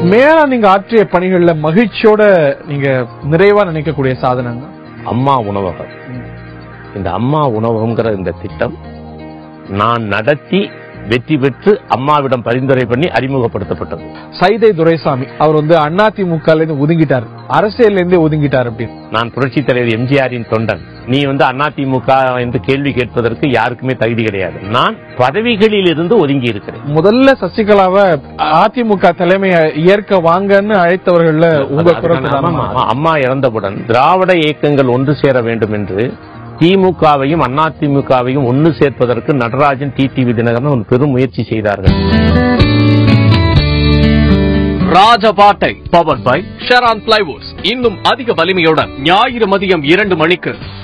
மேல நீங்க ஆற்றிய பணிகள்ல மகிழ்ச்சியோட நீங்க நிறைவா நினைக்கக்கூடிய சாதனங்க அம்மா உணவகம் இந்த அம்மா உணவகம்ங்கிற இந்த திட்டம் நான் நடத்தி வெற்றி பெற்று அம்மாவிடம் பரிந்துரை பண்ணி அறிமுகப்படுத்தப்பட்டது சைதை துரைசாமி அவர் வந்து அதிமுக இருந்து ஒதுங்கிட்டார் அரசியல்ல இருந்தே ஒதுங்கிட்டார் அப்படின்னு நான் புரட்சித் தலைவர் எம்ஜிஆரின் தொண்டன் நீ வந்து அதிமுக என்று கேள்வி கேட்பதற்கு யாருக்குமே தகுதி கிடையாது நான் பதவிகளில் இருந்து ஒதுங்கி இருக்கிறேன் முதல்ல சசிகலாவை அதிமுக தலைமையை ஏற்க வாங்கன்னு அழைத்தவர்கள்ல உங்க குரல் ஆமா, ஆமா. அம்மா இறந்தவுடன் திராவிட இயக்கங்கள் ஒன்று சேர வேண்டும் என்று திமுகவையும் அதிமுகவையும் ஒன்று சேர்ப்பதற்கு நடராஜன் டிடிவி தினகரன் ஒரு பெரும் முயற்சி செய்தார்கள் ராஜபாட்டை பவர் பை ஷெரான் பிளைவுட்ஸ் இன்னும் அதிக வலிமையுடன் ஞாயிறு மதியம் இரண்டு மணிக்கு